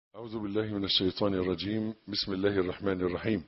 أعوذ بالله من الشيطان الرجيم بسم الله الرحمن الرحيم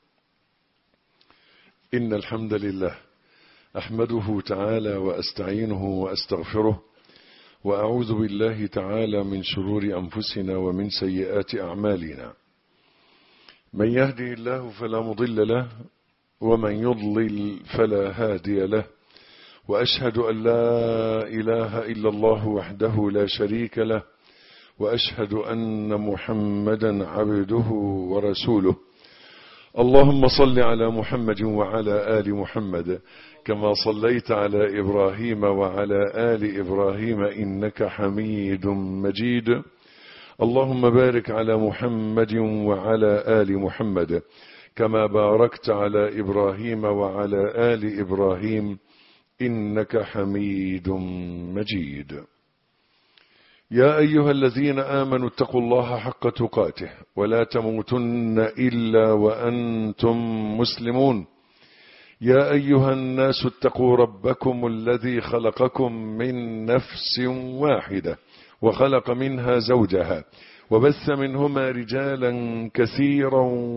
إن الحمد لله أحمده تعالى وأستعينه وأستغفره وأعوذ بالله تعالى من شرور أنفسنا ومن سيئات أعمالنا من يهدي الله فلا مضل له ومن يضلل فلا هادي له وأشهد أن لا إله إلا الله وحده لا شريك له وأشهد أن محمدا عبده ورسوله اللهم صل على محمد وعلى آل محمد كما صليت على إبراهيم وعلى آل إبراهيم إنك حميد مجيد اللهم بارك على محمد وعلى آل محمد كما باركت على إبراهيم وعلى آل إبراهيم إنك حميد مجيد يا أيها الذين آمنوا اتقوا الله حق تقاته ولا تموتن إلا وأنتم مسلمون يا أيها الناس اتقوا ربكم الذي خلقكم من نفس واحدة وخلق منها زوجها وبث منهما رجالا كثيرا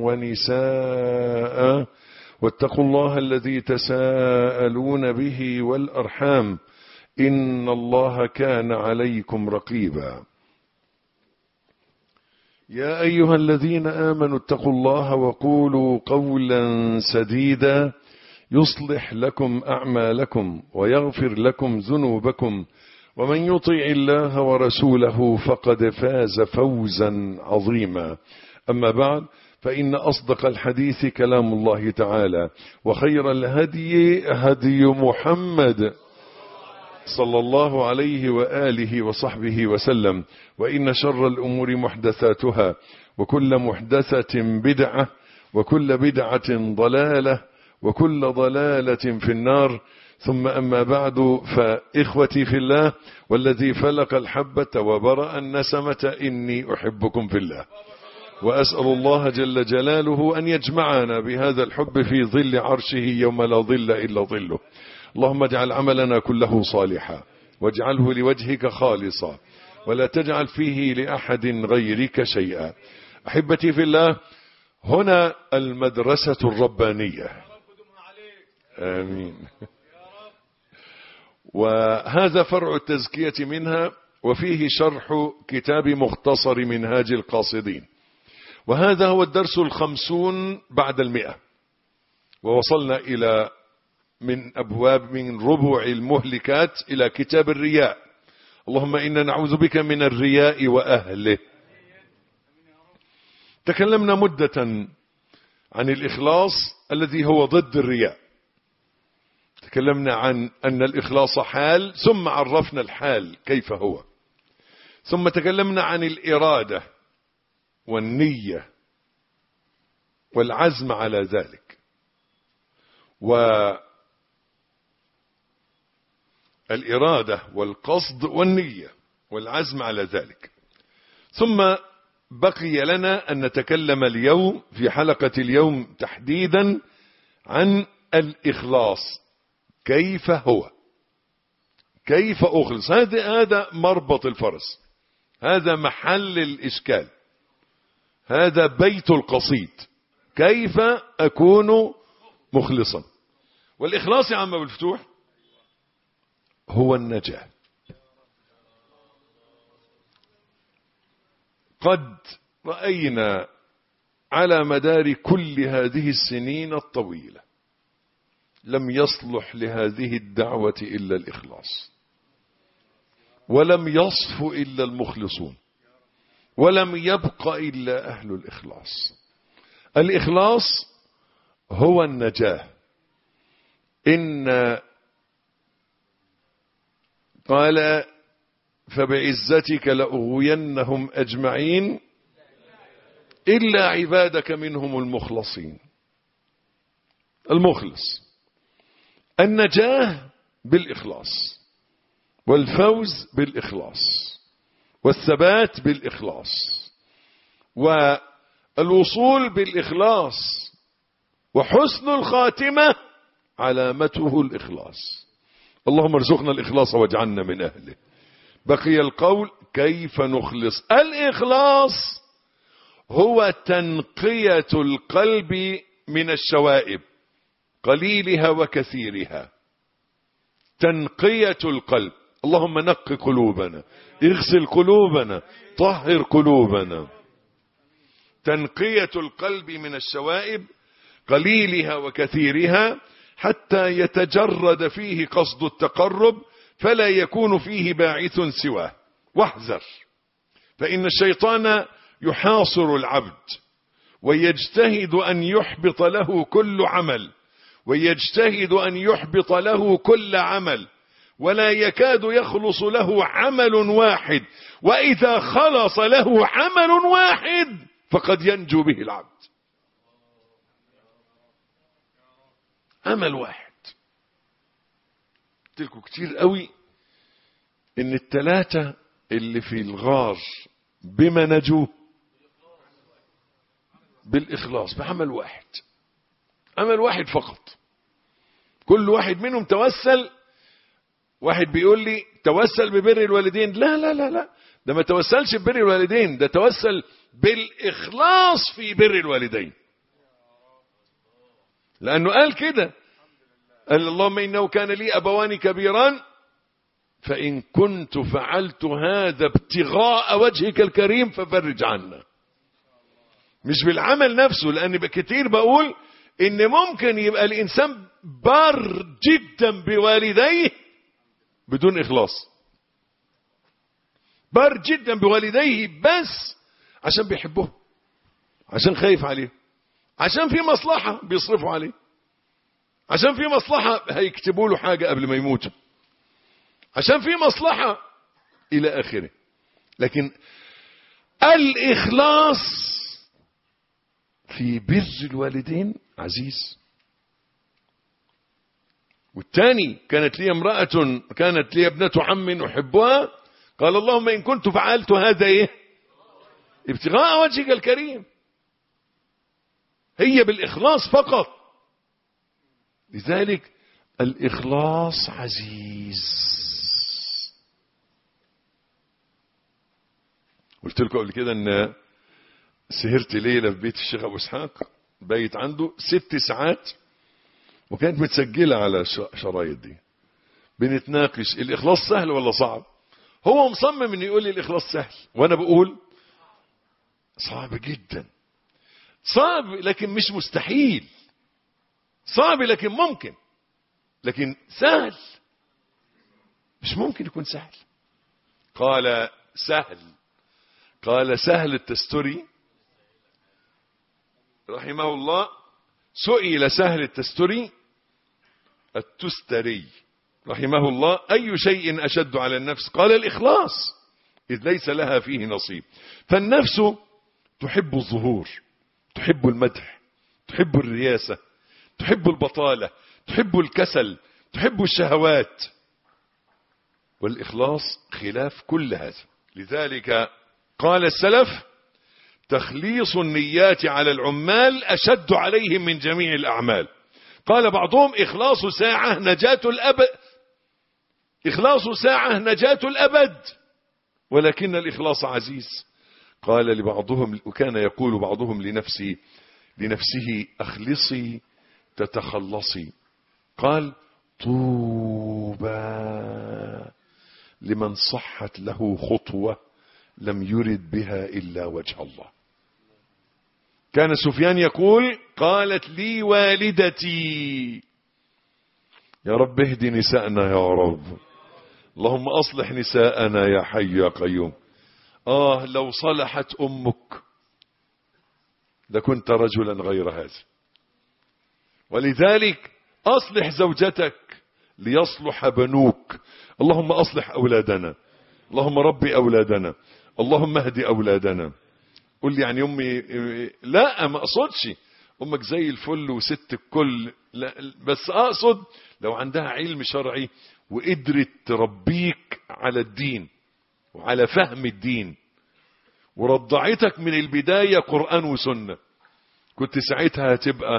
ونساء واتقوا الله الذي تساءلون به والأرحام إن الله كان عليكم رقيبا يا أيها الذين آمنوا اتقوا الله وقولوا قولا سديدا يصلح لكم أعمالكم ويغفر لكم ذنوبكم ومن يطع الله ورسوله فقد فاز فوزا عظيما أما بعد فإن أصدق الحديث كلام الله تعالى وخير الهدي هدي محمد صلى الله عليه وآله وصحبه وسلم وإن شر الأمور محدثاتها وكل محدثة بدعة وكل بدعة ضلالة وكل ضلالة في النار ثم أما بعد فإخوتي في الله والذي فلق الحبة وبرأ النسمة إني أحبكم في الله وأسأل الله جل جلاله أن يجمعنا بهذا الحب في ظل عرشه يوم لا ظل إلا ظله اللهم اجعل عملنا كله صالحا واجعله لوجهك خالصا ولا تجعل فيه لأحد غيرك شيئا أحبتي في الله هنا المدرسة الربانية آمين وهذا فرع التزكية منها وفيه شرح كتاب مختصر منهاج القاصدين وهذا هو الدرس الخمسون بعد المئة ووصلنا إلى من أبواب من ربع المهلكات إلى كتاب الرياء اللهم إنا نعوذ بك من الرياء وأهله تكلمنا مدة عن الإخلاص الذي هو ضد الرياء تكلمنا عن أن الإخلاص حال ثم عرفنا الحال كيف هو ثم تكلمنا عن الإرادة والنية والعزم على ذلك والإرادة والقصد والنية والعزم على ذلك ثم بقي لنا أن نتكلم اليوم في حلقة اليوم تحديدا عن الإخلاص كيف هو كيف أخلص هذا هذا مربط الفرس هذا محل الإشكال هذا بيت القصيد كيف أكون مخلصا والإخلاص يا عم أبو الفتوح هو النجاة قد رأينا على مدار كل هذه السنين الطويلة لم يصلح لهذه الدعوة إلا الإخلاص ولم يصف إلا المخلصون ولم يبق إلا أهل الإخلاص الإخلاص هو النجاة إن قال فبعزتك لأغوينهم أجمعين إلا عبادك منهم المخلصين المخلص النجاة بالإخلاص والفوز بالإخلاص والثبات بالإخلاص والوصول بالإخلاص وحسن الخاتمة علامته الإخلاص اللهم ارزقنا الإخلاص واجعلنا من أهله بقي القول كيف نخلص الإخلاص هو تنقية القلب من الشوائب قليلها وكثيرها تنقية القلب اللهم نق قلوبنا اغسل قلوبنا طهر قلوبنا تنقية القلب من الشوائب قليلها وكثيرها حتى يتجرد فيه قصد التقرب فلا يكون فيه باعث سواه واحذر فإن الشيطان يحاصر العبد ويجتهد أن يحبط له كل عمل ويجتهد أن يحبط له كل عمل ولا يكاد يخلص له عمل واحد وإذا خلص له عمل واحد فقد ينجو به العبد عمل واحد قلت لكم كتير قوي ان التلاتة اللي في الغار بما نجوه بالإخلاص بعمل واحد عمل واحد فقط كل واحد منهم توسل واحد بيقول لي توسل ببر الوالدين لا لا لا لا ده ما توسلش ببر الوالدين ده توسل بالإخلاص في بر الوالدين لأنه قال كده قال اللهم إنه كان لي أبوان كبيران فإن كنت فعلت هذا ابتغاء وجهك الكريم ففرج عنا مش بالعمل نفسه لأن كتير بقول إن ممكن يبقى الإنسان بار جدا بوالديه بدون إخلاص بار جدا بوالديه بس عشان بيحبه عشان خايف عليه عشان في مصلحة بيصرفوا عليه عشان في مصلحة هيكتبوا له حاجة قبل ما يموت عشان في مصلحة إلى آخره لكن الإخلاص في بر الوالدين عزيز والثاني كانت لي امرأة كانت لي ابنة عم أحبها قال اللهم إن كنت فعلت هذا إيه ابتغاء وجهك الكريم هي بالإخلاص فقط لذلك الإخلاص عزيز قلت لكم قبل كده ان سهرت ليلة في بيت الشيخ أبو إسحاق بيت عنده ست ساعات وكانت متسجلة على شرايط دي بنتناقش الإخلاص سهل ولا صعب هو مصمم انه يقول لي الإخلاص سهل وأنا بقول صعب جدا صعب لكن مش مستحيل صعب لكن ممكن لكن سهل مش ممكن يكون سهل قال سهل قال سهل التستري رحمه الله سئل سهل التستري التستري رحمه الله أي شيء أشد على النفس قال الإخلاص إذ ليس لها فيه نصيب فالنفس تحب الظهور تحب المدح تحب الرياسة تحب البطالة تحب الكسل تحب الشهوات والإخلاص خلاف كل هذا لذلك قال السلف تخليص النيات على العمال أشد عليهم من جميع الأعمال قال بعضهم إخلاص ساعة نجاة الأبد إخلاص ساعة نجاة الأبد ولكن الإخلاص عزيز قال لبعضهم وكان يقول بعضهم لنفسه لنفسه أخلصي تتخلصي قال طوبى لمن صحت له خطوة لم يرد بها إلا وجه الله كان سفيان يقول قالت لي والدتي يا رب اهد نساءنا يا رب اللهم أصلح نساءنا يا حي يا قيوم آه لو صلحت أمك لكنت رجلا غير هذا ولذلك أصلح زوجتك ليصلح بنوك اللهم أصلح أولادنا اللهم ربي أولادنا اللهم اهدي أولادنا قل لي يعني أمي لا ما أقصدش أمك زي الفل وست الكل لا بس أقصد لو عندها علم شرعي وقدرت تربيك على الدين وعلى فهم الدين ورضعتك من البداية قرآن وسنة كنت ساعتها هتبقى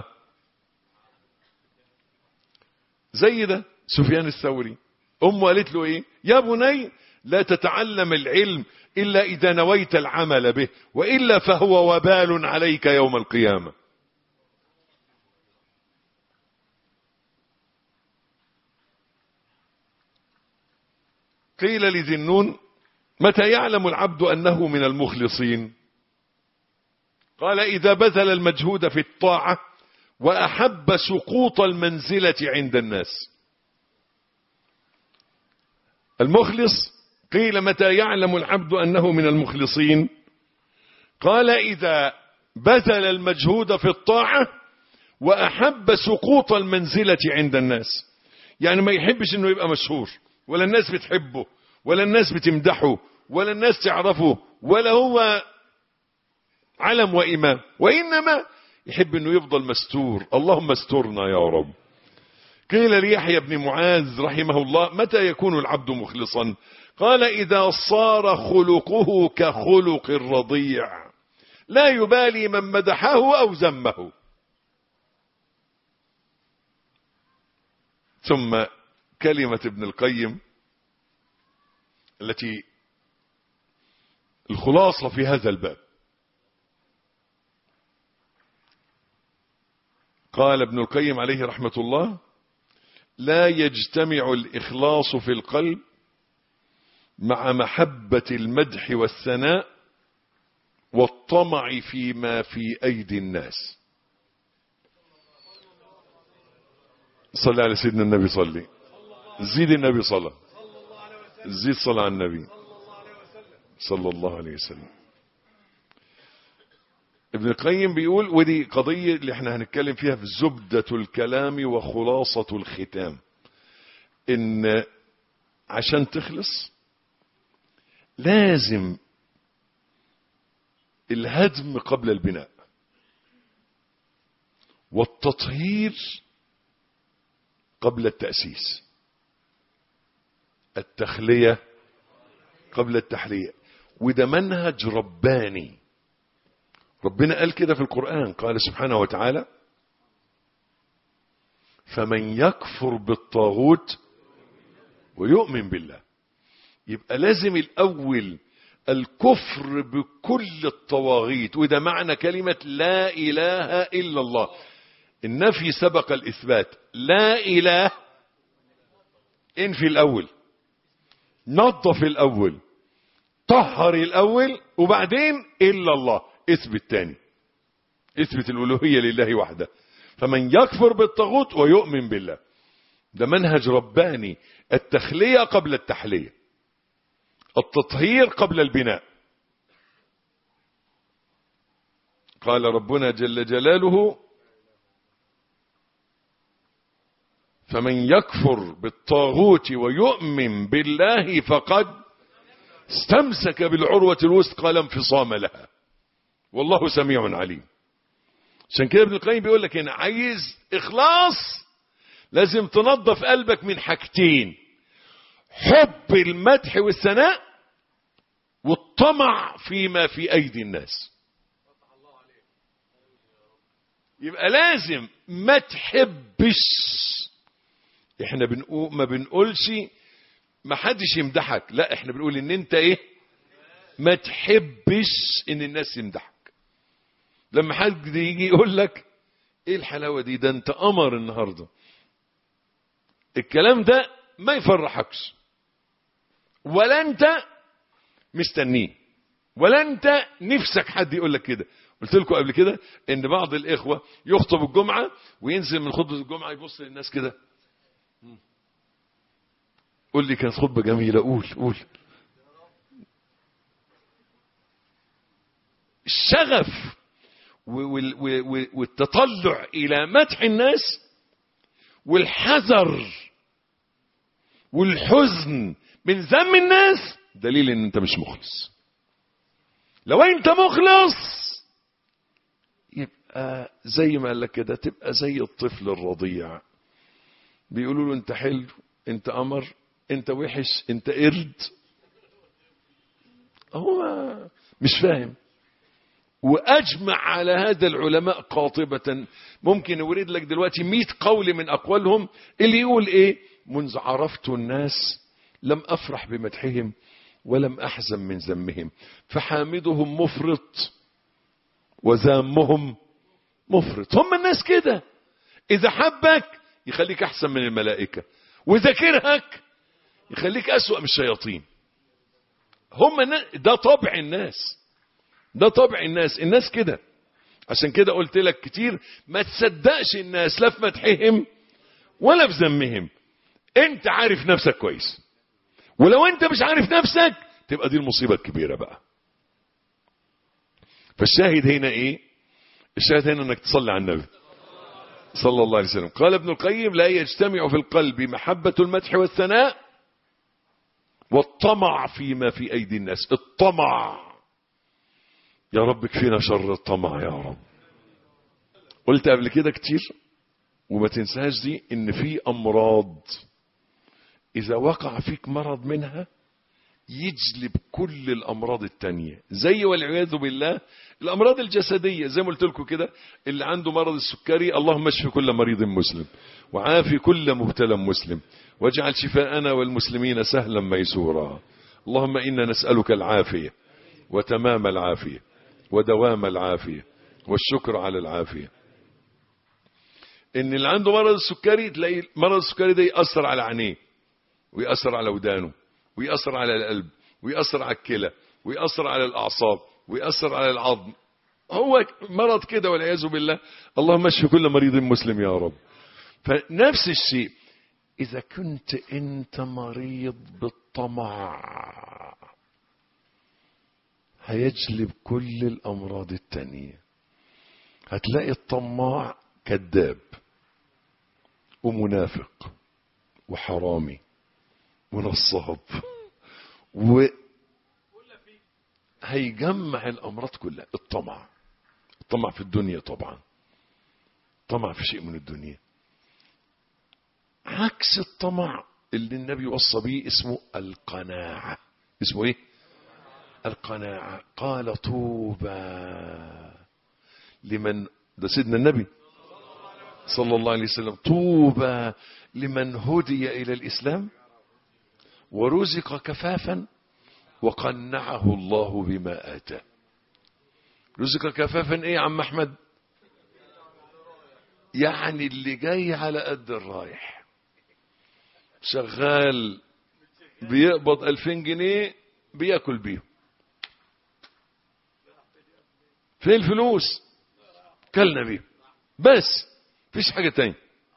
زي ده سفيان الثوري أمه قالت له إيه يا بني لا تتعلم العلم إلا إذا نويت العمل به وإلا فهو وبال عليك يوم القيامة قيل لذنون متى يعلم العبد أنه من المخلصين قال إذا بذل المجهود في الطاعة وأحب سقوط المنزلة عند الناس المخلص قيل متى يعلم العبد أنه من المخلصين قال إذا بذل المجهود في الطاعة وأحب سقوط المنزلة عند الناس يعني ما يحبش أنه يبقى مشهور ولا الناس بتحبه ولا الناس بتمدحه ولا الناس تعرفه ولا هو علم وإمام وإنما يحب أنه يفضل مستور اللهم استرنا يا رب قيل ليحيى بن معاذ رحمه الله متى يكون العبد مخلصا قال إذا صار خلقه كخلق الرضيع لا يبالي من مدحه أو ذمه ثم كلمة ابن القيم التي الخلاصة في هذا الباب قال ابن القيم عليه رحمة الله لا يجتمع الإخلاص في القلب مع محبة المدح والثناء والطمع فيما في أيدي الناس صلى على سيدنا النبي صلي زيد النبي صلى زيد صلى على النبي صلى الله عليه وسلم ابن القيم بيقول ودي قضية اللي احنا هنتكلم فيها في زبدة الكلام وخلاصة الختام ان عشان تخلص لازم الهدم قبل البناء والتطهير قبل التأسيس التخلية قبل التحلية وده منهج رباني ربنا قال كده في القرآن قال سبحانه وتعالى فمن يكفر بالطاغوت ويؤمن بالله يبقى لازم الأول الكفر بكل الطواغيت وده معنى كلمة لا إله إلا الله النفي سبق الإثبات لا إله انفي الأول نظف الأول طهر الأول وبعدين إلا الله اثبت تاني اثبت الألوهية لله وحده فمن يكفر بالطاغوت ويؤمن بالله ده منهج رباني التخلية قبل التحلية التطهير قبل البناء قال ربنا جل جلاله فمن يكفر بالطاغوت ويؤمن بالله فقد استمسك بالعروة الوثقى لا انفصام لها والله سميع عليم عشان كده ابن القيم بيقول لك هنا عايز اخلاص لازم تنظف قلبك من حاجتين حب المدح والثناء والطمع فيما في ايدي الناس يبقى لازم ما تحبش احنا بنقول ما بنقولش ما حدش يمدحك لا احنا بنقول ان انت ايه ما تحبش ان الناس يمدحك لما حد يجي يقول لك ايه الحلاوه دي ده انت قمر النهارده الكلام ده ما يفرحكش ولا انت مستنيه ولا انت نفسك حد يقول لك كده قلت لكم قبل كده ان بعض الاخوه يخطب الجمعه وينزل من خطبه الجمعه يبص للناس كده قول لي كانت خطبه جميله قول قول الشغف والتطلع الى مدح الناس والحذر والحزن من ذم الناس دليل ان انت مش مخلص لو انت مخلص يبقى زي ما قال لك كده تبقى زي الطفل الرضيع بيقولوا له انت حلو انت قمر انت وحش انت قرد هو مش فاهم واجمع على هذا العلماء قاطبة ممكن يورد لك دلوقتي مئة قول من اقوالهم اللي يقول ايه منذ عرفت الناس لم افرح بمدحهم ولم أحزن من ذمهم فحامدهم مفرط وذامهم مفرط هم الناس كده إذا حبك يخليك أحسن من الملائكة وإذا كرهك يخليك أسوأ من الشياطين هم ده طبع الناس ده طبع الناس الناس كده عشان كده قلت لك كتير ما تصدقش الناس لا في مدحهم ولا في ذمهم انت عارف نفسك كويس ولو انت مش عارف نفسك تبقى دي المصيبة الكبيرة بقى فالشاهد هنا ايه الشاهد هنا انك تصلي على النبي صلى الله عليه وسلم قال ابن القيم لا يجتمع في القلب محبة المدح والثناء والطمع فيما في ايدي الناس الطمع يا رب كفينا شر الطمع يا رب قلت قبل كده كتير وما تنساش دي ان في امراض اذا وقع فيك مرض منها يجلب كل الامراض التانية زي والعياذ بالله الامراض الجسدية زي ما قلت لكم كده اللي عنده مرض السكري اللهم اشف كل مريض مسلم وعافي كل مبتلى مسلم واجعل شفاءنا والمسلمين سهلا ميسورا اللهم انا نسألك العافية وتمام العافية ودوام العافية والشكر على العافية ان اللي عنده مرض السكري تلاقي مرض السكري ده يأثر على عينيه ويأثر على ودانه ويأثر على القلب ويأثر على الكلى ويأثر على الأعصاب ويأثر على العظم هو مرض كده والعياذ بالله اللهم اشف كل مريض مسلم يا رب فنفس الشيء إذا كنت أنت مريض بالطمع هيجلب كل الأمراض التانية هتلاقي الطماع كذاب ومنافق وحرامي ونصاب و هيجمع الأمراض كلها الطمع الطمع في الدنيا طبعا طمع في شيء من الدنيا عكس الطمع اللي النبي وصى به اسمه القناعة اسمه ايه القناعة قال طوبى لمن ده سيدنا النبي صلى الله عليه وسلم طوبى لمن هدي إلى الإسلام ورزق كفافا وقنعه الله بما آتاه رزق كفافا ايه يا عم احمد يعني اللي جاي على قد الرايح شغال بيقبض ألفين جنيه بياكل بيهم فين الفلوس كلنا بيهم بس فيش حاجة تاني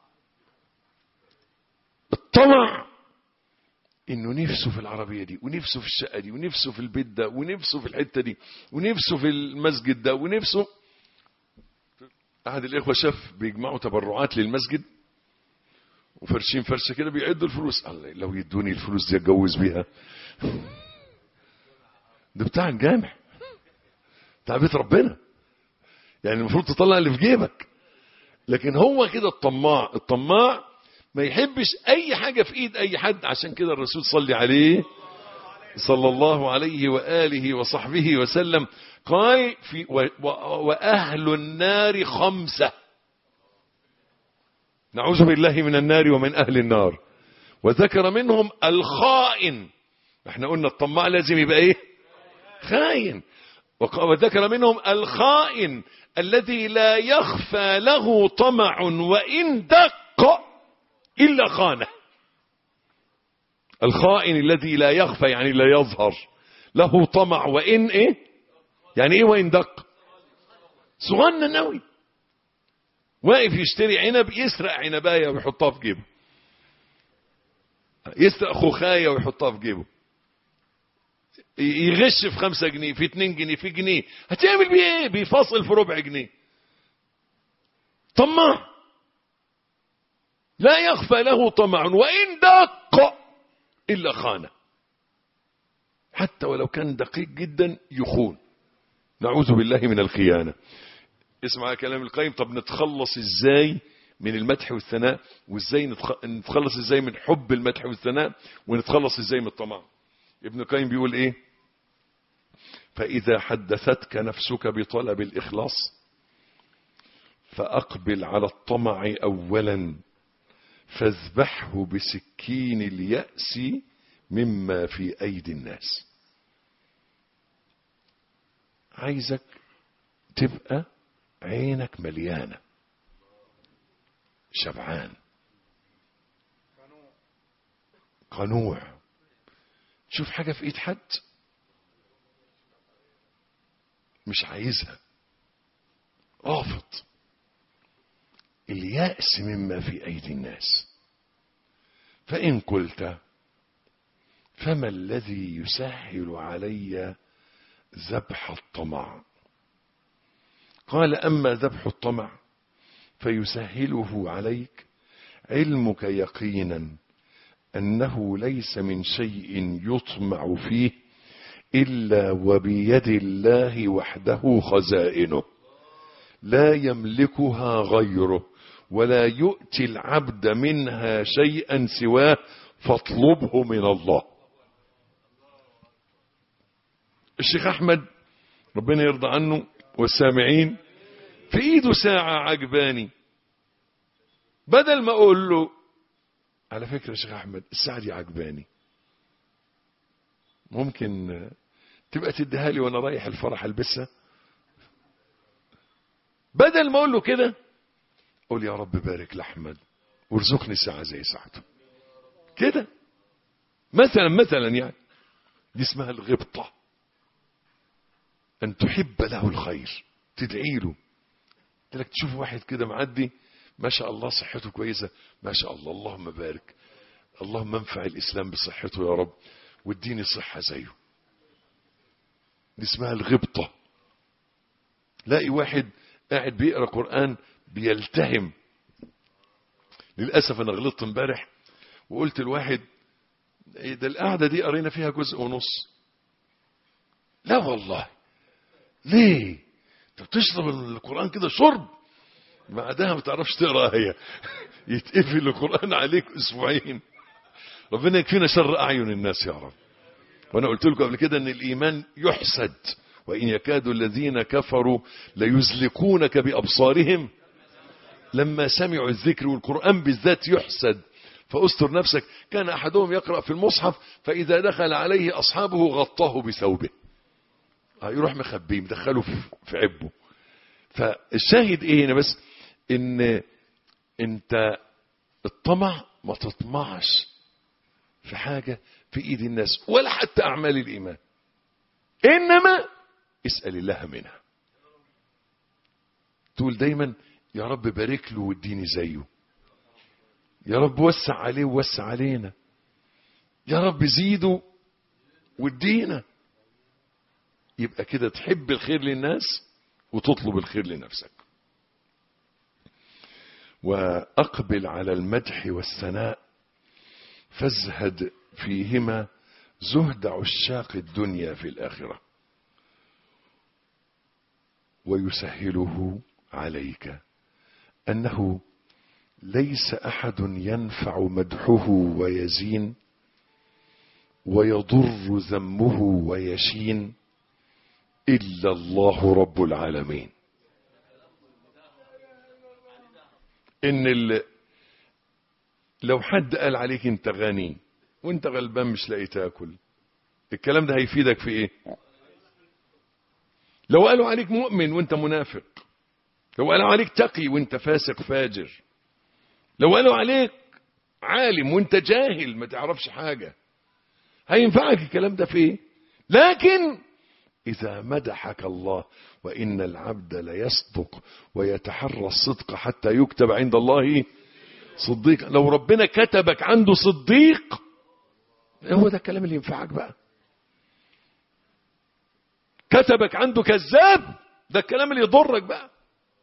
الطمع انه نفسه في العربية دي ونفسه في الشقة دي ونفسه في البيت ده ونفسه في الحتة دي ونفسه في المسجد ده ونفسه احد الاخوة شاف بيجمعوا تبرعات للمسجد وفرشين فرشة كده بيعدوا الفلوس الله لو يدوني الفلوس دي اتجوز بيها ده بتاع الجامع بتاع بيت ربنا يعني المفروض تطلع اللي في جيبك لكن هو كده الطماع الطماع ما يحبش اي حاجة في ايد اي حد عشان كده الرسول صلي عليه صلى الله عليه وآله وصحبه وسلم قال في و و وأهل النار خمسة نعوذ بالله من النار ومن أهل النار وذكر منهم الخائن احنا قلنا الطماع لازم يبقى ايه خاين وذكر منهم الخائن الذي لا يخفى له طمع وإن دق إلا خانه الخائن الذي لا يخفى يعني لا يظهر له طمع وإن إيه يعني إيه وإن دق صغنن قوي واقف يشتري عنب يسرق عنباية ويحطها في جيبه يسرق خوخاية ويحطها في جيبه يغش في خمسة جنيه في اتنين جنيه في جنيه هتعمل بيه ايه بيفاصل في ربع جنيه طماع لا يخفى له طمع وإن دق إلا خانه حتى ولو كان دقيق جدا يخون نعوذ بالله من الخيانة اسمع كلام القيم طب نتخلص ازاي من المدح والثناء وازاي نتخلص ازاي من حب المدح والثناء ونتخلص ازاي من الطمع ابن القيم بيقول ايه فإذا حدثتك نفسك بطلب الإخلاص فأقبل على الطمع أولا فاذبحه بسكين اليأس مما في أيدي الناس عايزك تبقى عينك مليانة شبعان قنوع تشوف حاجة في ايد حد مش عايزها رافض اليأس مما في أيدي الناس فإن قلت فما الذي يسهل علي ذبح الطمع قال أما ذبح الطمع فيسهله عليك علمك يقينا أنه ليس من شيء يطمع فيه إلا وبيد الله وحده خزائنه لا يملكها غيره ولا يؤتي العبد منها شيئا سواه فاطلبه من الله الشيخ أحمد ربنا يرضى عنه والسامعين في ايده ساعة عجباني بدل ما اقول له على فكرة يا شيخ احمد الساعة دي عجباني ممكن تبقى تديها لي وانا رايح الفرح البسها بدل ما اقول له كده قول يا رب بارك لاحمد وارزقني ساعة زي ساعته كده مثلا مثلا يعني دي اسمها الغبطة ان تحب له الخير تدعي له لك تشوف واحد كده معدي ما شاء الله صحته كويسة ما شاء الله اللهم بارك اللهم انفع الإسلام بصحته يا رب واديني صحة زيه دي اسمها الغبطة لاقي واحد قاعد بيقرأ قرآن بيلتهم للأسف أنا غلطت امبارح وقلت الواحد ده القعدة دي قرينا فيها جزء ونص لا والله ليه انت بتشرب القرآن كده شرب بعدها ما تعرفش تقرا آية يتقفل القرآن عليك أسبوعين ربنا يكفينا شر أعين الناس يا رب وأنا قلت لكم قبل كده أن الإيمان يحسد وإن يكاد الذين كفروا ليزلقونك بأبصارهم لما سمعوا الذكر والقرآن بالذات يحسد فأستر نفسك كان أحدهم يقرأ في المصحف فإذا دخل عليه أصحابه غطاه بثوبه يروح مخبيه مدخله في عبه فالشاهد ايه هنا بس ان انت الطمع ما تطمعش في حاجة في ايد الناس ولا حتى اعمال الايمان انما اسأل الله منها تقول دايما يا رب بارك له واديني زيه يا رب وسع عليه ووسع علينا يا رب زيده وادينا يبقى كده تحب الخير للناس وتطلب الخير لنفسك وأقبل على المدح والثناء فازهد فيهما زهد عشاق الدنيا في الآخرة ويسهله عليك أنه ليس أحد ينفع مدحه ويزين ويضر ذمه ويشين إلا الله رب العالمين إن ال... لو حد قال عليك أنت غني وأنت غلبان مش لاقي تاكل الكلام ده هيفيدك في إيه لو قالوا عليك مؤمن وأنت منافق لو قالوا عليك تقي وأنت فاسق فاجر لو قالوا عليك عالم وأنت جاهل ما تعرفش حاجة هينفعك الكلام ده في إيه لكن إذا مدحك الله وإن العبد ليصدق ويتحرى الصدق حتى يكتب عند الله صديق لو ربنا كتبك عنده صديق هو ده الكلام اللي ينفعك بقى كتبك عنده كذاب ده الكلام اللي يضرك بقى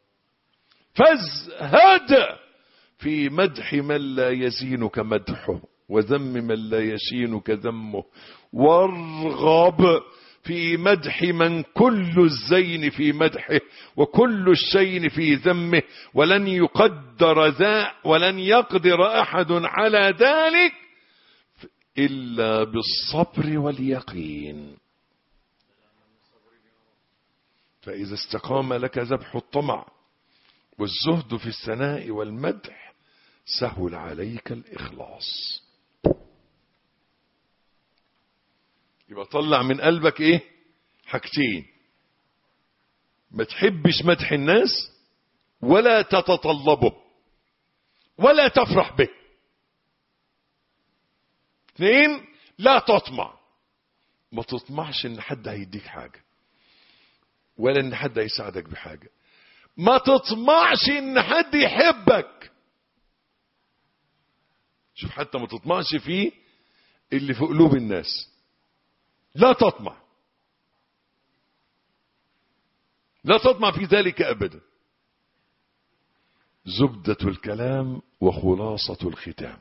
فازهد في مدح من لا يزينك مدحه وذم من لا يشينك ذمه وارغب في مدح من كل الزين في مدحه وكل الشين في ذمه ولن يقدر ذا ولن يقدر أحد على ذلك إلا بالصبر واليقين فإذا استقام لك ذبح الطمع والزهد في الثناء والمدح سهل عليك الإخلاص يبقى طلع من قلبك ايه حاجتين ما تحبش مدح الناس ولا تتطلبه ولا تفرح به اثنين لا تطمع ما تطمعش ان حد هيديك حاجة ولا ان حد هيساعدك بحاجة ما تطمعش ان حد يحبك شوف حتى ما تطمعش فيه اللي في قلوب الناس لا تطمع لا تطمع في ذلك ابدا زبدة الكلام وخلاصة الختام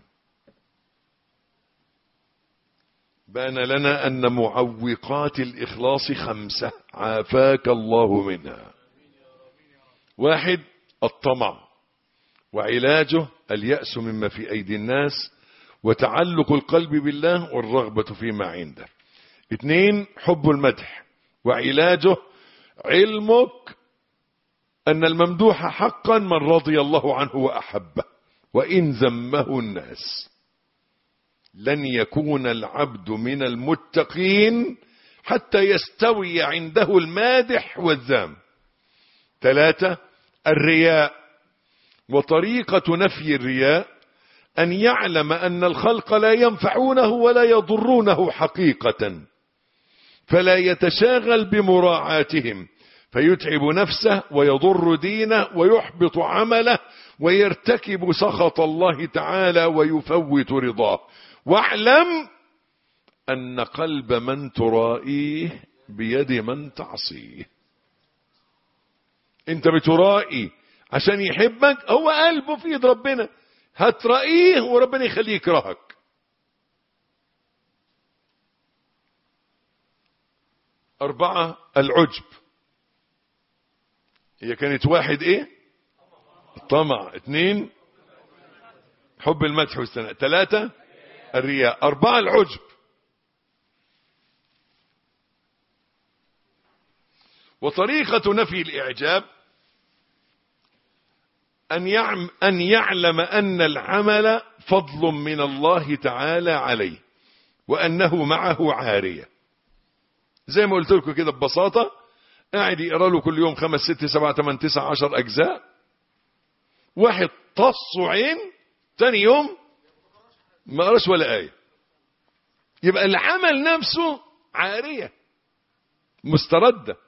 بان لنا ان معوقات الاخلاص خمسة عافاك الله منها واحد الطمع وعلاجه اليأس مما في ايدي الناس وتعلق القلب بالله والرغبة فيما عنده اثنين حب المدح وعلاجه علمك أن الممدوح حقا من رضي الله عنه وأحبه وإن ذمه الناس لن يكون العبد من المتقين حتى يستوي عنده المادح والذام ثلاثة الرياء وطريقة نفي الرياء أن يعلم أن الخلق لا ينفعونه ولا يضرونه حقيقة فلا يتشاغل بمراعاتهم فيتعب نفسه ويضر دينه ويحبط عمله ويرتكب سخط الله تعالى ويفوت رضاه واعلم أن قلب من ترائيه بيد من تعصيه انت بترائي عشان يحبك هو قلبه في ايد ربنا هترائيه وربنا يخليه يكرهك أربعة العجب هي كانت واحد ايه طمع اثنين حب المدح والثناء ثلاثة الرياء أربعة العجب وطريقة نفي الإعجاب أن, يعم أن يعلم أن العمل فضل من الله تعالى عليه وأنه معه عارية زي ما قلت لكم كده ببساطة قاعد يقرا له كل يوم خمس ست سبعة ثمان تسعة عشر أجزاء واحد طصه عين تاني يوم ما قراش ولا آية يبقى العمل نفسه عارية مستردة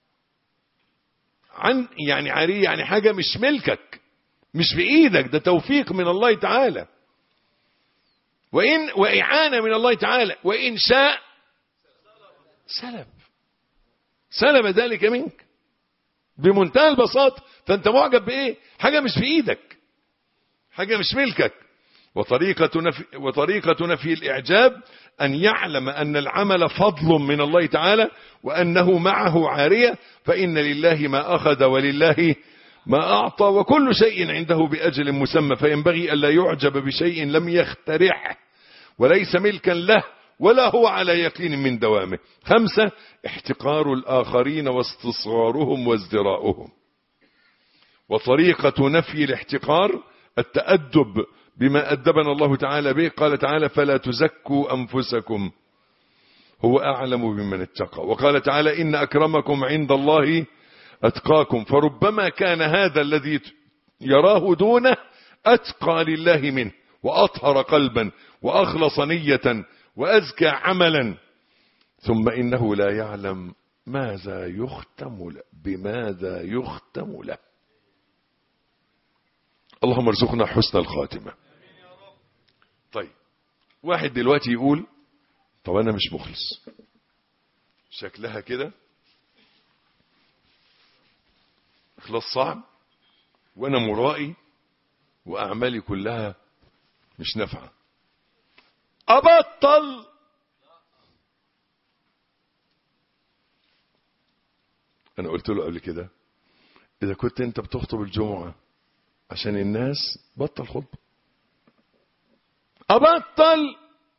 عن يعني عارية يعني حاجة مش ملكك مش بإيدك ده توفيق من الله تعالى وإن وإعانة من الله تعالى وإن شاء سلب سلب ذلك منك بمنتهى البساطة فأنت معجب بإيه حاجة مش في إيدك حاجة مش ملكك وطريقة نفي, وطريقة نفي الإعجاب أن يعلم أن العمل فضل من الله تعالى وأنه معه عارية فإن لله ما أخذ ولله ما أعطى وكل شيء عنده بأجل مسمى فينبغي ألا يعجب بشيء لم يخترعه وليس ملكا له ولا هو على يقين من دوامه خمسة احتقار الآخرين واستصغارهم وازدراؤهم وطريقة نفي الاحتقار التأدب بما أدبنا الله تعالى به قال تعالى فلا تزكوا أنفسكم هو أعلم بمن اتقى وقال تعالى إن أكرمكم عند الله أتقاكم فربما كان هذا الذي يراه دونه أتقى لله منه وأطهر قلبا وأخلص نية وأزكى عملا ثم إنه لا يعلم ماذا يختم له بماذا يختم له اللهم ارزقنا حسن الخاتمة طيب واحد دلوقتي يقول طب أنا مش مخلص شكلها كده إخلاص صعب وأنا مرائي وأعمالي كلها مش نافعة أبطل أنا قلت له قبل كده إذا كنت أنت بتخطب الجمعة عشان الناس بطل خطبة أبطل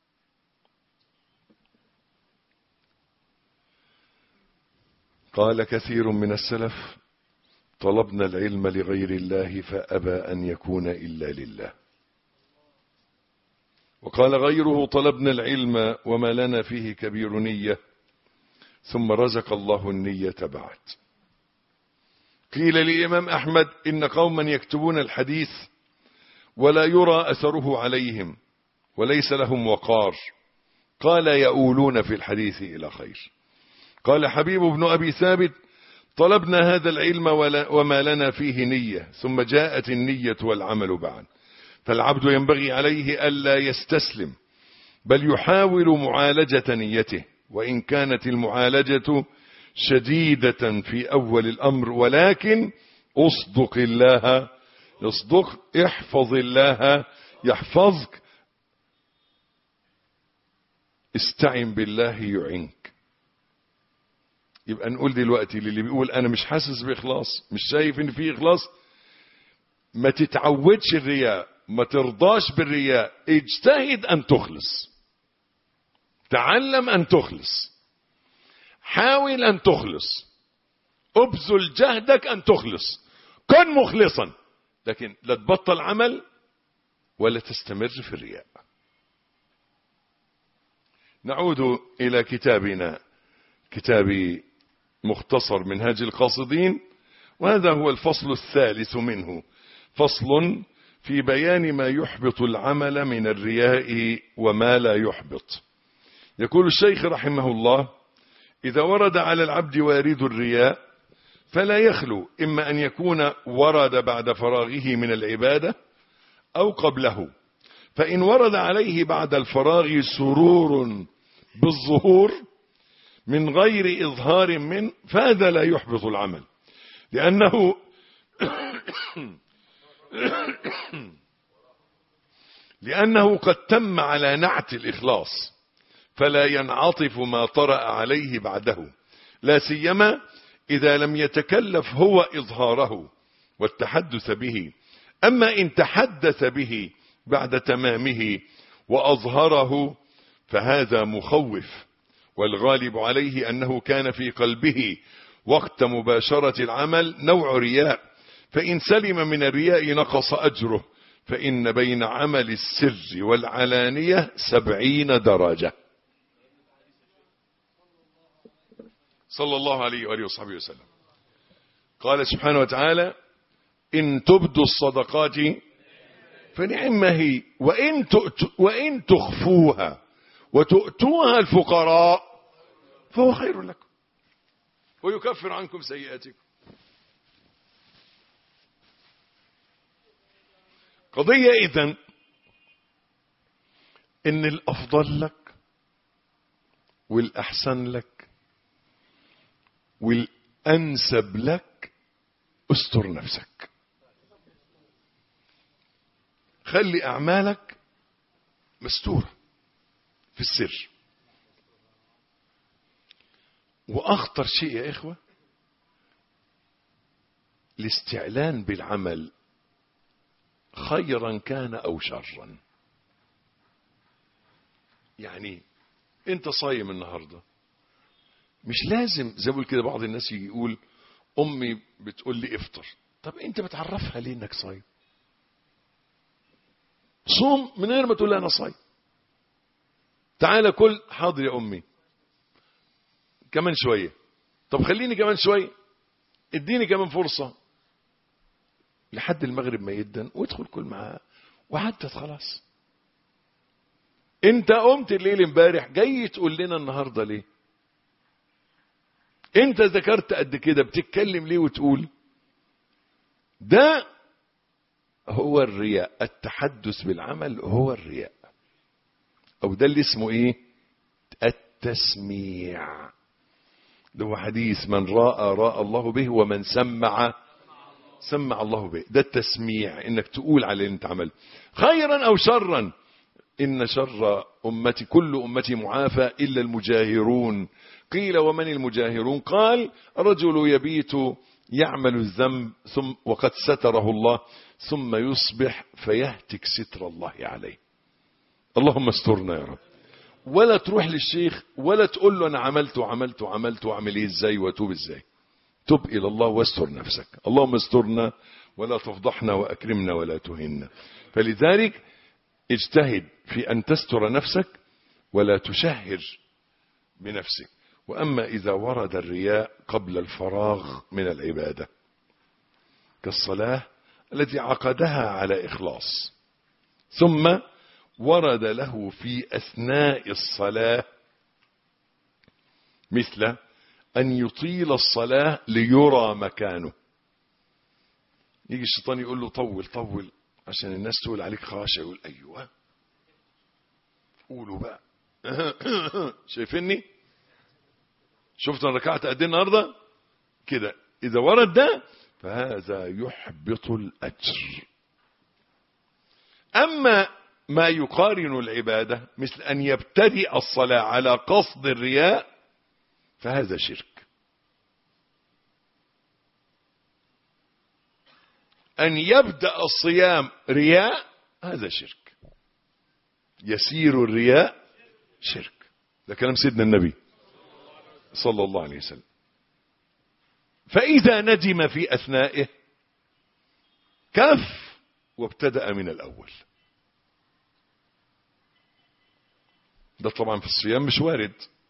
قال كثير من السلف طلبنا العلم لغير الله فأبى أن يكون إلا لله وقال غيره طلبنا العلم وما لنا فيه كبير نية ثم رزق الله النية بعد قيل للإمام أحمد إن قوما يكتبون الحديث ولا يرى أثره عليهم وليس لهم وقار قال يؤولون في الحديث إلى خير قال حبيب بن أبي ثابت طلبنا هذا العلم وما لنا فيه نية ثم جاءت النية والعمل بعد فالعبد ينبغي عليه ألا يستسلم بل يحاول معالجة نيته وإن كانت المعالجة شديدة في أول الأمر ولكن أصدق الله يصدق احفظ الله يحفظك استعن بالله يعنك يبقى نقول دلوقتي للي بيقول انا مش حاسس باخلاص مش شايف ان في اخلاص ما تتعودش الرياء ما ترضاش بالرياء اجتهد ان تخلص تعلم ان تخلص حاول ان تخلص ابذل جهدك ان تخلص كن مخلصا لكن لا تبطل عمل ولا تستمر في الرياء نعود الى كتابنا كتاب مختصر منهاج القاصدين وهذا هو الفصل الثالث منه فصل في بيان ما يحبط العمل من الرياء وما لا يحبط يقول الشيخ رحمه الله إذا ورد على العبد وارد الرياء فلا يخلو إما أن يكون ورد بعد فراغه من العبادة أو قبله فإن ورد عليه بعد الفراغ سرور بالظهور من غير إظهار من فهذا لا يحبط العمل لأنه لأنه قد تم على نعت الإخلاص فلا ينعطف ما طرأ عليه بعده لا سيما إذا لم يتكلف هو إظهاره والتحدث به أما إن تحدث به بعد تمامه وأظهره فهذا مخوف والغالب عليه أنه كان في قلبه وقت مباشرة العمل نوع رياء فإن سلم من الرياء نقص أجره فإن بين عمل السر والعلانية سبعين درجة صلى الله عليه وآله وصحبه وسلم قال سبحانه وتعالى إن تبدوا الصدقات فنعم هي وإن, وإن تخفوها وتؤتوها الفقراء فهو خير لكم ويكفر عنكم سيئاتكم قضية إذن إن الأفضل لك والأحسن لك والأنسب لك استر نفسك خلي أعمالك مستورة في السر وأخطر شيء يا إخوة الاستعلان بالعمل خيرا كان أو شرا يعني انت صايم النهاردة مش لازم زي بقول كده بعض الناس يجي يقول امي بتقول لي افطر طب انت بتعرفها ليه انك صايم صوم من غير ما تقول لها انا صايم تعالى كل حاضر يا امي كمان شوية طب خليني كمان شوية اديني كمان فرصة لحد المغرب ما يدن وادخل كل معاه وعدت خلاص انت قمت الليل امبارح جاي تقول لنا النهارده ليه انت ذكرت قد كده بتتكلم ليه وتقول ده هو الرياء التحدث بالعمل هو الرياء او ده اللي اسمه ايه التسميع ده هو حديث من راى راى الله به ومن سمع سمع الله به ده التسميع انك تقول على اللي انت عمل خيرا او شرا ان شر امتي كل امتي معافى الا المجاهرون قيل ومن المجاهرون قال رجل يبيت يعمل الذنب ثم وقد ستره الله ثم يصبح فيهتك ستر الله عليه اللهم استرنا يا رب ولا تروح للشيخ ولا تقول له انا عملت وعملت وعملت واعمل ايه ازاي واتوب ازاي تب الى الله واستر نفسك اللهم استرنا ولا تفضحنا واكرمنا ولا تهنا فلذلك اجتهد في ان تستر نفسك ولا تشهر بنفسك واما اذا ورد الرياء قبل الفراغ من العباده كالصلاة التي عقدها على إخلاص ثم ورد له في أثناء الصلاة مثل أن يطيل الصلاة ليرى مكانه يجي الشيطان يقول له طول طول عشان الناس تقول عليك خاشع يقول أيوة قولوا بقى شايفيني شفت انا ركعت قد ايه النهارده كده اذا ورد ده فهذا يحبط الاجر اما ما يقارن العباده مثل ان يبتدئ الصلاه على قصد الرياء فهذا شرك ان يبدا الصيام رياء هذا شرك يسير الرياء شرك ده كلام سيدنا النبي صلى الله عليه وسلم فإذا ندم في أثنائه كف وابتدأ من الأول ده طبعا في الصيام مش وارد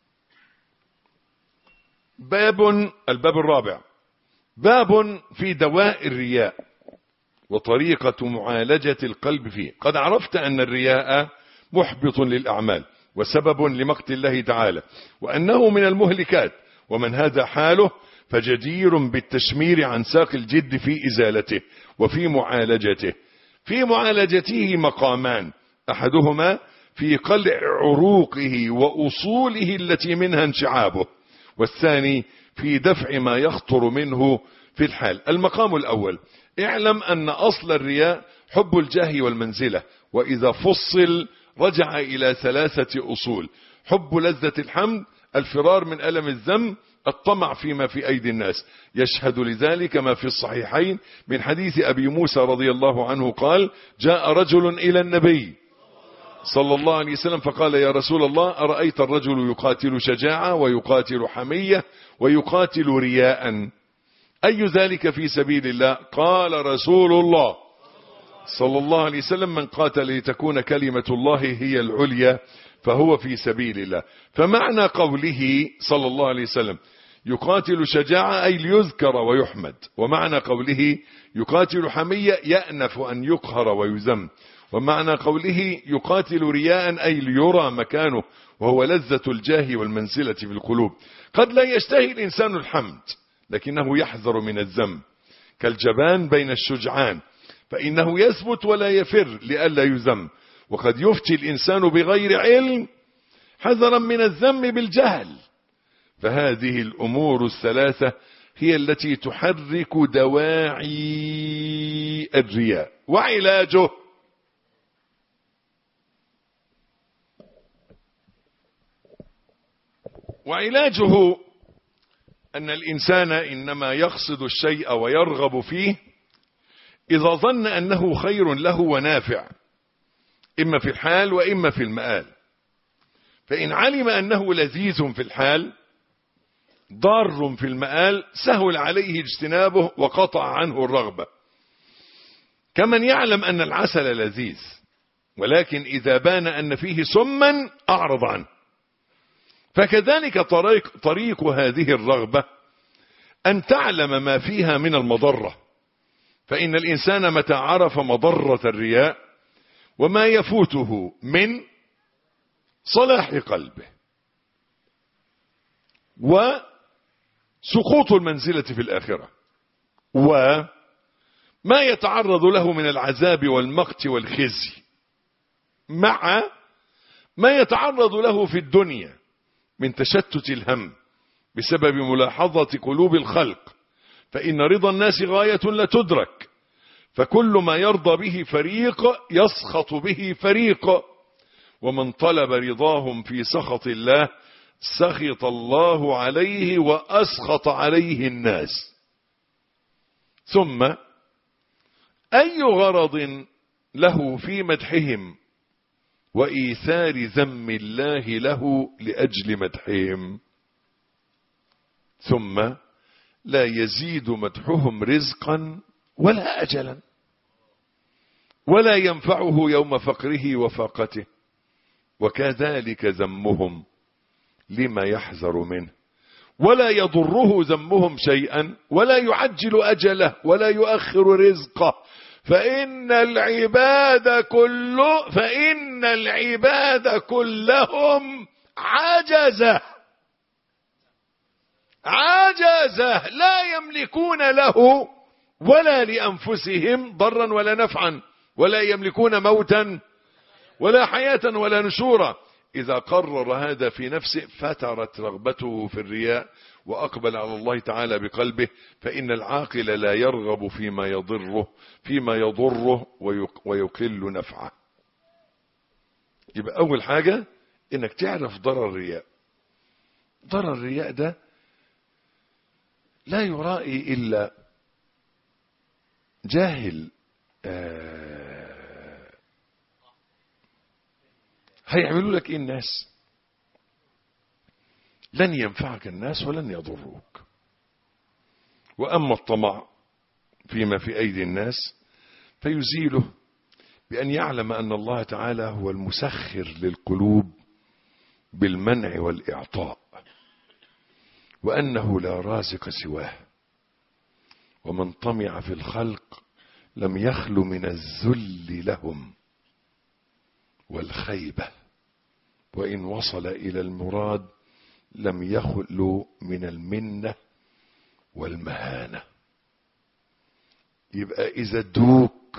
باب الباب الرابع باب في دواء الرياء وطريقة معالجة القلب فيه قد عرفت أن الرياء محبط للأعمال وسبب لمقت الله تعالى وأنه من المهلكات ومن هذا حاله فجدير بالتشمير عن ساق الجد في إزالته وفي معالجته في معالجته مقامان أحدهما في قلع عروقه وأصوله التي منها انشعابه والثاني في دفع ما يخطر منه في الحال المقام الأول اعلم أن أصل الرياء حب الجاه والمنزلة وإذا فصل رجع إلى ثلاثة أصول حب لذة الحمد الفرار من ألم الذنب الطمع فيما في أيدي الناس يشهد لذلك ما في الصحيحين من حديث أبي موسى رضي الله عنه قال جاء رجل إلى النبي صلى الله عليه وسلم فقال يا رسول الله أرأيت الرجل يقاتل شجاعة ويقاتل حمية ويقاتل رياء أي ذلك في سبيل الله قال رسول الله صلى الله عليه وسلم من قاتل لتكون كلمة الله هي العليا فهو في سبيل الله فمعنى قوله صلى الله عليه وسلم يقاتل شجاعة أي ليذكر ويحمد ومعنى قوله يقاتل حمية يأنف أن يقهر ويذم ومعنى قوله يقاتل رياء أي ليرى مكانه وهو لذة الجاه والمنزلة في القلوب قد لا يشتهي الإنسان الحمد لكنه يحذر من الذم كالجبان بين الشجعان فإنه يثبت ولا يفر لئلا يذم وقد يفتي الإنسان بغير علم حذرا من الذم بالجهل فهذه الأمور الثلاثة هي التي تحرك دواعي الرياء وعلاجه وعلاجه أن الإنسان إنما يقصد الشيء ويرغب فيه إذا ظن أنه خير له ونافع إما في الحال وإما في المآل فإن علم أنه لذيذ في الحال ضار في المآل سهل عليه اجتنابه وقطع عنه الرغبة كمن يعلم أن العسل لذيذ ولكن إذا بان أن فيه سما أعرض عنه فكذلك طريق, طريق هذه الرغبة أن تعلم ما فيها من المضرة فإن الإنسان متى عرف مضرة الرياء وما يفوته من صلاح قلبه وسقوط المنزلة في الآخرة وما يتعرض له من العذاب والمقت والخزي مع ما يتعرض له في الدنيا من تشتت الهم بسبب ملاحظة قلوب الخلق فإن رضا الناس غاية لا تدرك فكل ما يرضى به فريق يسخط به فريق ومن طلب رضاهم في سخط الله سخط الله عليه وأسخط عليه الناس ثم أي غرض له في مدحهم وإيثار ذم الله له لأجل مدحهم ثم لا يزيد مدحهم رزقا ولا أجلا ولا ينفعه يوم فقره وفاقته وكذلك ذمهم لما يحذر منه ولا يضره ذمهم شيئا ولا يعجل أجله ولا يؤخر رزقه فإن العباد كله فإن العباد كلهم عجزة عجزة لا يملكون له ولا لأنفسهم ضرا ولا نفعا ولا يملكون موتا ولا حياة ولا نشورا إذا قرر هذا في نفسه فترت رغبته في الرياء وأقبل على الله تعالى بقلبه فإن العاقل لا يرغب فيما يضره فيما يضره ويقل نفعه يبقى أول حاجة إنك تعرف ضرر الرياء ضرر الرياء ده لا يرائي إلا جاهل آه هيعملوا لك ايه الناس لن ينفعك الناس ولن يضروك واما الطمع فيما في ايدي الناس فيزيله بان يعلم ان الله تعالى هو المسخر للقلوب بالمنع والاعطاء وانه لا رازق سواه ومن طمع في الخلق لم يخل من الذل لهم والخيبة وإن وصل إلى المراد لم يخل من المنة والمهانة يبقى إذا ادوك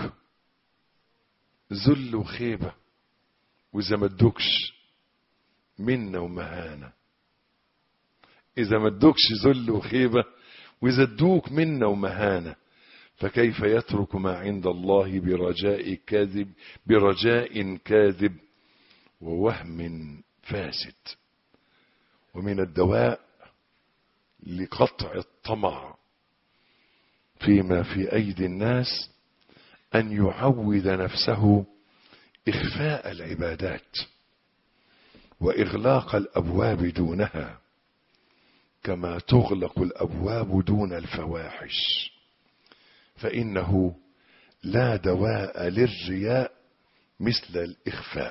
ذل وخيبة وإذا ما ادوكش منة ومهانة إذا ما ادوكش ذل وخيبة وإذا ادوك منة ومهانة فكيف يترك ما عند الله برجاء كاذب برجاء كاذب ووهم فاسد ومن الدواء لقطع الطمع فيما في أيدي الناس أن يعود نفسه إخفاء العبادات وإغلاق الأبواب دونها كما تغلق الأبواب دون الفواحش فإنه لا دواء للرياء مثل الإخفاء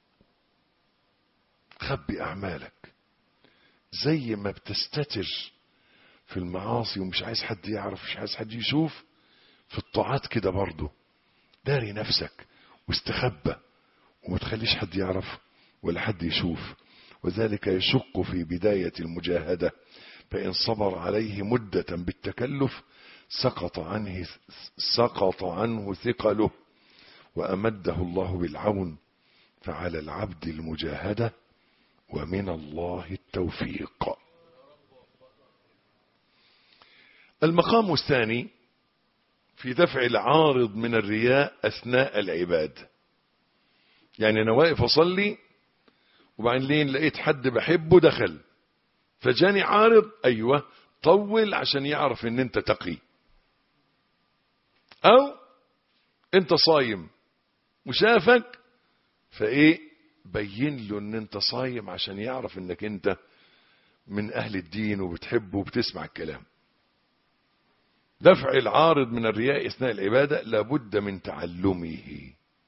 خبي أعمالك زي ما بتستتر في المعاصي ومش عايز حد يعرف مش عايز حد يشوف في الطاعات كده برضه داري نفسك واستخبى وما تخليش حد يعرف ولا حد يشوف وذلك يشق في بداية المجاهدة فإن صبر عليه مدة بالتكلف سقط عنه سقط عنه ثقله وأمده الله بالعون فعلى العبد المجاهدة ومن الله التوفيق المقام الثاني في دفع العارض من الرياء أثناء العباد يعني أنا واقف أصلي وبعدين لين لقيت حد بحبه دخل فجاني عارض أيوة طول عشان يعرف ان انت تقي او انت صايم وشافك فايه بين له ان انت صايم عشان يعرف انك انت من اهل الدين وبتحبه وبتسمع الكلام دفع العارض من الرياء اثناء العبادة لابد من تعلمه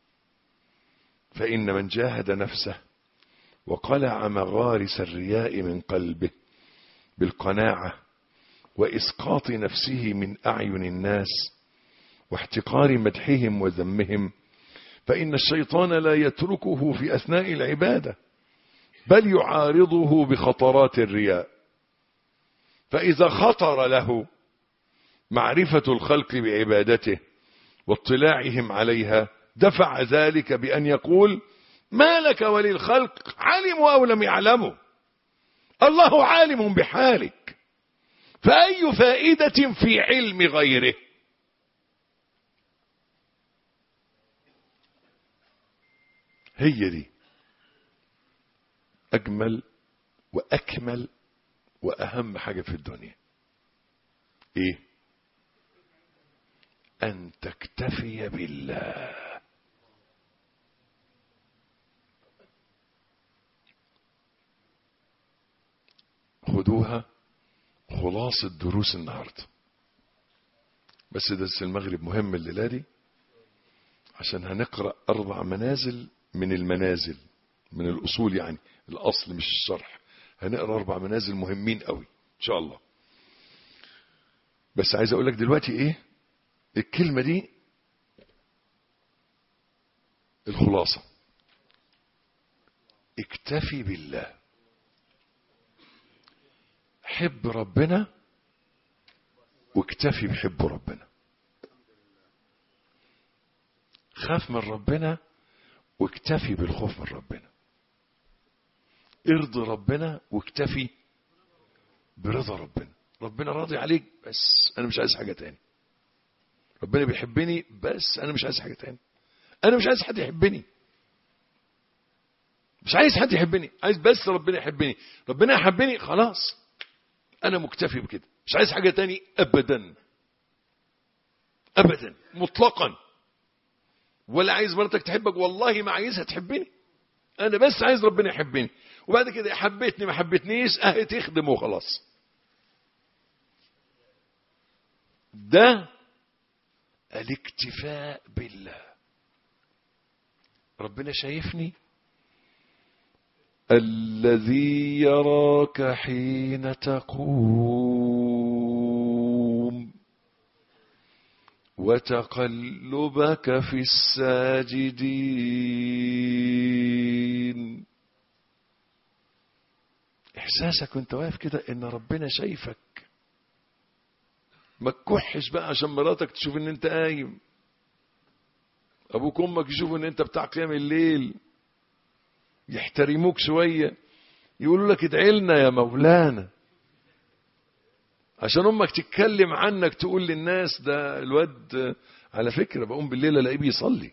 فان من جاهد نفسه وقلع مغارس الرياء من قلبه بالقناعة وإسقاط نفسه من أعين الناس واحتقار مدحهم وذمهم فإن الشيطان لا يتركه في أثناء العبادة بل يعارضه بخطرات الرياء فإذا خطر له معرفة الخلق بعبادته واطلاعهم عليها دفع ذلك بأن يقول ما لك وللخلق علموا أو لم يعلموا الله عالم بحالك فأي فائدة في علم غيره هي دي أجمل وأكمل وأهم حاجة في الدنيا إيه أن تكتفي بالله خدوها خلاصة دروس النهاردة بس درس المغرب مهم الليلة دي عشان هنقرأ أربع منازل من المنازل من الأصول يعني الأصل مش الشرح هنقرأ أربع منازل مهمين قوي ان شاء الله بس عايز اقول لك دلوقتي ايه الكلمة دي الخلاصة اكتفي بالله حب ربنا واكتفي بحب ربنا خاف من ربنا واكتفي بالخوف من ربنا ارضي ربنا واكتفي برضا ربنا ربنا راضي عليك بس انا مش عايز حاجة تاني ربنا بيحبني بس انا مش عايز حاجة تاني انا مش عايز حد يحبني مش عايز حد يحبني عايز بس ربنا يحبني ربنا يحبني خلاص انا مكتفي بكده مش عايز حاجة تاني ابدا ابدا مطلقا ولا عايز مرتك تحبك والله ما عايزها تحبني انا بس عايز ربنا يحبني وبعد كده حبيتني ما حبيتنيش اهي تخدم وخلاص ده الاكتفاء بالله ربنا شايفني الذي يراك حين تقوم وتقلبك في الساجدين احساسك وانت واقف كده ان ربنا شايفك ما تكحش بقى عشان مراتك تشوف ان انت قايم ابوك وامك يشوفوا ان انت بتاع قيام الليل يحترموك شوية يقولوا لك ادعي لنا يا مولانا عشان امك تتكلم عنك تقول للناس ده الواد على فكرة بقوم بالليل الاقيه بيصلي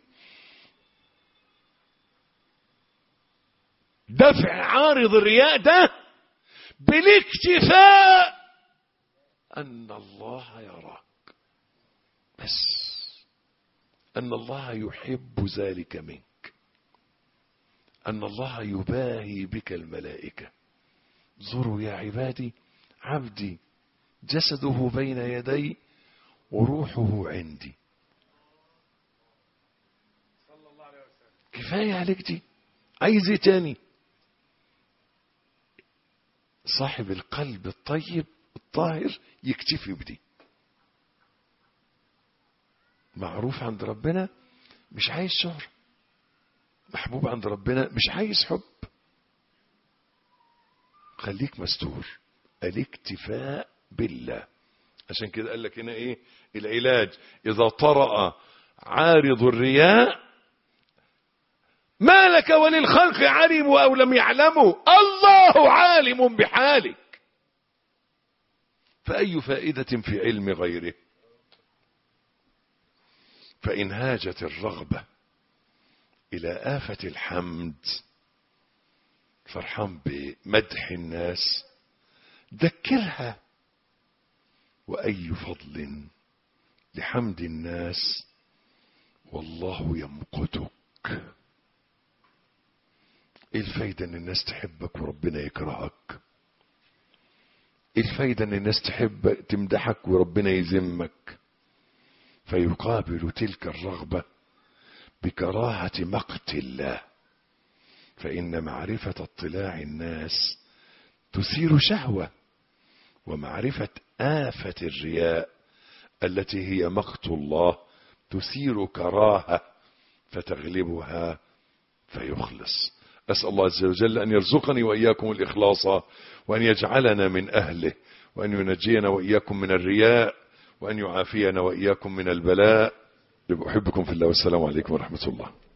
دفع عارض الرياء ده بالاكتفاء أن الله يراك بس أن الله يحب ذلك منك أن الله يباهي بك الملائكة زروا يا عبادي عبدي جسده بين يدي وروحه عندي كفاية عليك دي عايز ايه تاني صاحب القلب الطيب الطاهر يكتفي بدي معروف عند ربنا مش عايز شهرة محبوب عند ربنا مش عايز حب خليك مستور الاكتفاء بالله عشان كده قال لك هنا ايه العلاج اذا طرأ عارض الرياء ما لك وللخلق علموا او لم يعلموا الله عالم بحالك فأي فائدة في علم غيره فإن هاجت الرغبة إلى آفة الحمد فرحان بمدح الناس ذكرها وأي فضل لحمد الناس والله يمقتك ايه الفايدة ان الناس تحبك وربنا يكرهك ايه الفايدة ان الناس تحب تمدحك وربنا يذمك فيقابل تلك الرغبة بكراهة مقت الله فإن معرفة اطلاع الناس تثير شهوة ومعرفة آفة الرياء التي هي مقت الله تثير كراهة فتغلبها فيخلص أسأل الله عز وجل أن يرزقني وإياكم الإخلاص وأن يجعلنا من أهله وأن ينجينا وإياكم من الرياء وأن يعافينا وإياكم من البلاء أحبكم في الله والسلام عليكم ورحمة الله